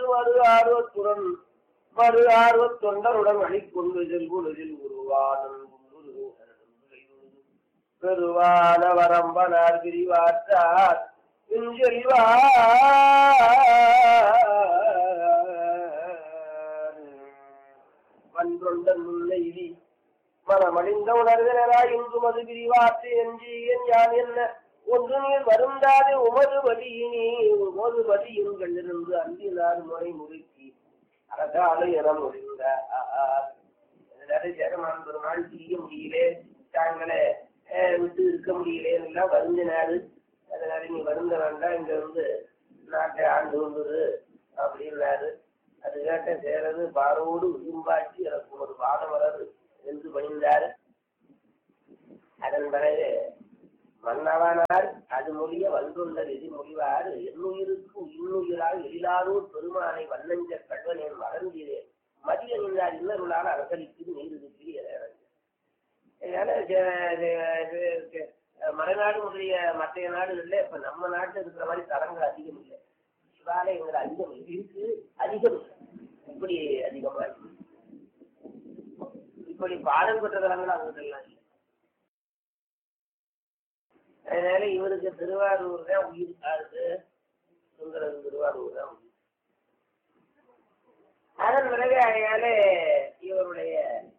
மறு ஆர்வத்துடன் மறு ஆர்வத் தொண்டருடன் அணிக்கொண்டு செல்குலகில் உருவானன் பெருவான வரம்பனார் பிரிவாற்றார் செல்வா வன்றொண்டன் முல்லைவி மனமடிந்த உணர்வினராய் இன்று மது பிரிவாற்று என்று என் யான் என்ன ஒன்று நீர் வருந்தாது உமது வழியினே உமது வழியுங்கள் இருந்து அன்பினார் முறை முறுக்கி அரசாலை என முடிந்த சேரமான் பெருமாள் செய்ய முடியலே தாங்களே அஹ், விட்டு இருக்க முடியலே எல்லாம் வருந்தினாரு அதனால நீ வருந்த வேண்டாம் இங்க வந்து நாட்டை ஆண்டு வந்துரு அப்படின்னாரு அது கேட்ட சேரது பாரோடு விரும்பாட்சி எனக்கு ஒரு பாதம் வராது என்று பணிந்தார் அதன் பிறகு மன்னவனார் அது மொழிய வந்துள்ள விதி மொழிவார் என்னுயிருக்கு இன்னுயிரால் எழிலாரூர் பெருமானை வண்ணஞ்ச கல்வனேன் மறந்தீரேன் மதிய நின்றார் இன்னருளால் அரசளிக்கு நீருக்கு அதனால ஜ- ஜ- ஜ- மலைநாடு முதலிய மற்ற நாடுகள்ல இப்ப நம்ம நாட்டுல இருக்கிற மாதிரி தலங்கள் அதிகம் இல்லை சிவாலயங்கள் அதிகம் இருக்கு அதிகம் இல்லை. இப்படி அதிகமா இருக்கு இப்படி பாடல் பெற்ற தலங்கள் அங்கெல்லாம் இல்லை அதனால இவருக்கு திருவாரூர் தான் உயிர் ஆகுது சுந்தரன் திருவாரூர் தான் உயிர் அதன் பிறகு அதனால இவருடைய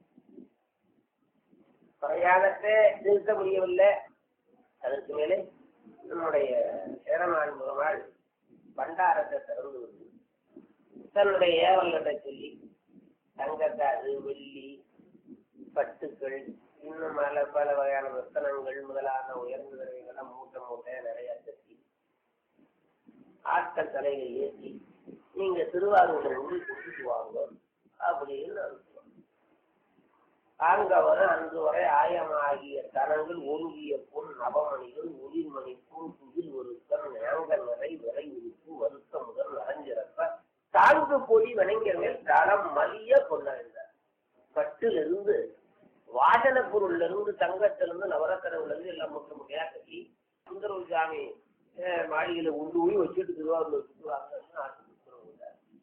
பிரயாணத்தை நிறுத்த முடியவில்லை அதற்கு மேலே நம்முடைய சேரமான் பெருமாள் பண்டாரத்தை திறந்து வந்து தன்னுடைய ஏவல்களை சொல்லி தங்கத்தாது வெள்ளி பட்டுக்கள் இன்னும் பல பல வகையான ரத்தனங்கள் முதலான உயர்ந்த விலைகளை மூட்டை மூட்டையா நிறைய கட்டி ஆட்கள் தலையில ஏற்றி நீங்க திருவாரூரை உள்ள கொடுத்துட்டு வாங்க அப்படின்னு அனுப்புவாங்க ஆங்கவர் அன்று வரை ஆயமாகிய தனங்கள் ஒருங்கிய பொன் நவமணிகள் ஒளிர்மணி பூன் துகில் ஒருத்தன் நேங்க நிறை விரை உறுப்பு வருத்த முதல் நரஞ்சிறப்ப தாங்கு பொடி வணங்கிய மேல் தளம் மலிய கொண்டாடினார் பட்டிலிருந்து வாசன பொருள்ல இருந்து தங்கத்துல இருந்து நவரத்தனவுல இருந்து எல்லாம் முற்ற முறையா கட்டி சுந்தரவு சாமி அஹ், மாளிகையில உண்டு போய் வச்சுட்டு திருவாரூர் சுற்றுவாங்கன்னு ஆசை கொடுக்குறவங்க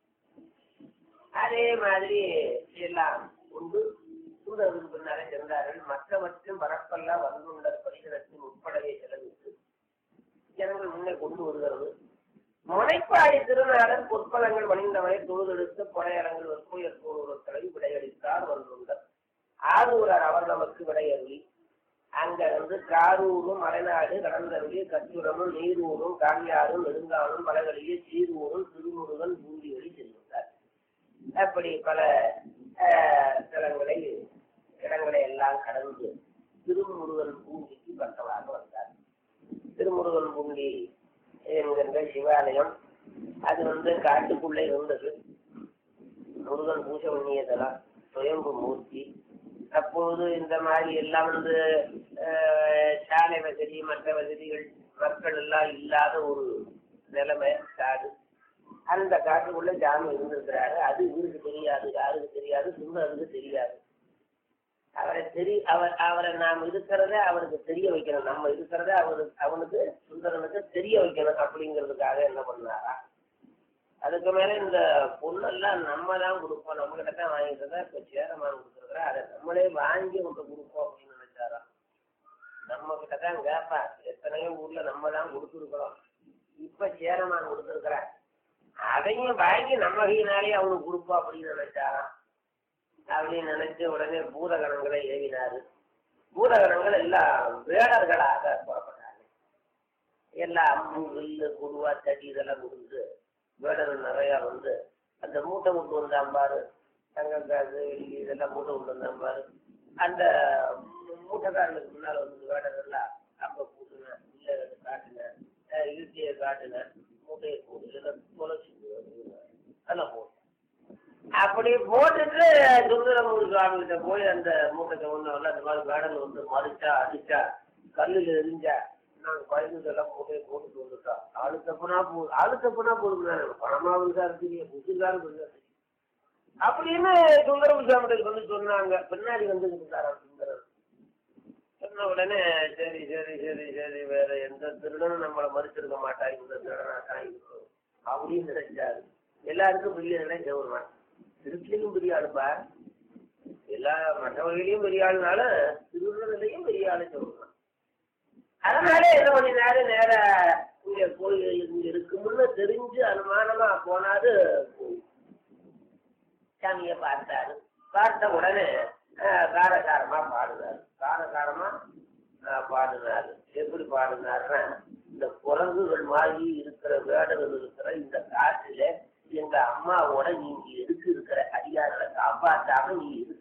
அதே மாதிரி எல்லாம் உண்டு சுந்தரருக்கு பின்னாலே சென்றார்கள் மற்றவற்றும் பரப்பெல்லாம் வந்துள்ள பரிசனத்தின் உட்படவே செலவிட்டு ஜனங்கள் முன்னே கொண்டு வருகிறது முனைப்பாடி திருநாடன் பொற்பலங்கள் மணிந்தவனை தொழுதெடுத்து புனையரங்கள் வெற்புயர் கூறுவர்களை விடையளித்தார் வந்துள்ளார் ஆரூரர் அவர் நமக்கு விடையருளி அங்க வந்து காரூரும் மலைநாடு கடந்தருளி கச்சுரமும் நீரூரும் காங்கியாரும் நெடுங்காலும் மலைகளிலே சீரூரும் திருமுருகன் பூண்டியொலி செல்கின்றார் அப்படி பல அஹ், தலங்களை இடங்களை எல்லாம் கடந்து திருமுருகன் பூண்டிக்கு பக்கமாக வந்தார் திருமுருகன் பூண்டி என்கின்ற சிவாலயம் அது வந்து காட்டுக்குள்ளே இருந்தது முருகன் பூஜை பண்ணியதெல்லாம் சுயம்பு மூர்த்தி அப்போது இந்த மாதிரி எல்லாம் வந்து அஹ், சாலை வசதி மற்ற வசதிகள் மக்கள் எல்லாம் இல்லாத ஒரு நிலைமை காடு அந்த காட்டுக்குள்ள ஜாமி இருந்திருக்கிறாரு அது இவருக்கு தெரியாது யாருக்கு தெரியாது சுந்தருக்கு தெரியாது அவரை தெரி அவர் அவரை நாம் இருக்கிறத அவருக்கு தெரிய வைக்கணும் நம்ம இருக்கிறத அவருக்கு அவனுக்கு சுந்தரனுக்கு தெரிய வைக்கணும் அப்படிங்கிறதுக்காக என்ன பண்ணாரா அதுக்கு மேல இந்த பொண்ணெல்லாம் நம்ம தான் கொடுப்போம் நம்ம கிட்ட தான் வாங்கிட்டு தான் இப்ப சேரமான் கொடுத்துருக்குற அதை நம்மளே வாங்கி கொண்டு கொடுப்போம் அப்படின்னு நினைச்சாராம் நம்ம கிட்ட தான் கேட்பா எத்தனையோ ஊர்ல நம்ம தான் கொடுத்துருக்குறோம் இப்ப சேரமான் கொடுத்துருக்குறேன் அதையும் வாங்கி நம்ம கையினாலே அவனுக்கு கொடுப்போம் அப்படின்னு நினைச்சாராம் அப்படின்னு நினைச்சு உடனே பூதகணங்களை ஏவினாரு பூதகணங்கள் எல்லாம் வேடர்களாக புறப்பட்டாங்க எல்லாம் அம்பு வில்லு குடுவா தடி இதெல்லாம் கொடுத்து வேடர்கள் நிறைய வந்து அந்த மூட்டை கொண்டு வந்தாம்பாரு தங்கக்காசு வெள்ளி இதெல்லாம் மூட்டை கொண்டு வந்தாம்பாரு அந்த மூ- மூட்டைக்காரனுக்கு முன்னால் வந்து வேடர்கள்லாம் அப்ப கூட்டுனேன் இல்லை காட்டினேன் இழுத்தியை காட்டினேன் மூட்டையை போட்டு இதெல்லாம் தொலைச்சி அதெல்லாம் போட்டேன் அப்படி போட்டுட்டு சுந்தரமூர் சுவாமி கிட்ட போய் அந்த மூட்டை சொன்னவர்கள் அந்த மாதிரி வேடல் வந்து மறிச்சா அடிச்சா கல்லில் எரிஞ்சா நாங்க குழந்தைதெல்லாம் போட்டு போட்டுட்டு வந்துட்டோம் ஆளு தப்புனா போ ஆளு தப்புனா போதுங்க பணமாவும் தான் தெரியும் புதுசாரும் தெரியும் அப்படின்னு சுந்தரம் சுவாமிகள் வந்து சொன்னாங்க பின்னாடி வந்து இருந்தாராம் சுந்தரம் சொன்ன உடனே சரி சரி சரி சரி வேற எந்த திருடனும் நம்மளை மறுத்திருக்க மாட்டான் இந்த திருடனா தான் இருக்கும் அப்படின்னு நினைச்சாரு எல்லாருக்கும் பெரிய ஆளுனா சிவருமான் திருச்சிலையும் பெரிய ஆளுப்பா எல்லா மற்ற வகையிலையும் பெரிய ஆளுனால திருவிழாலையும் பெரிய ஆளு சிவருமான் அதனால என்ன கொஞ்ச நேரம் நேர இங்க கோயில் இங்க இருக்கும்னு தெரிஞ்சு அனுமானமா போனாரு சாமியை பார்த்தாரு பார்த்த உடனே அஹ், காரசாரமா பாடுனாரு காரசாரமா அஹ், பாடுனாரு எப்படி பாடுனாருன்னா இந்த குரங்குகள் மாதிரி இருக்கிற வேடர்கள் இருக்கிற இந்த காட்டுல எங்க அம்மாவோட நீங்க எதுக்கு இருக்கிற அதிகாரத்தை காப்பாற்றாம நீ எதுக்கு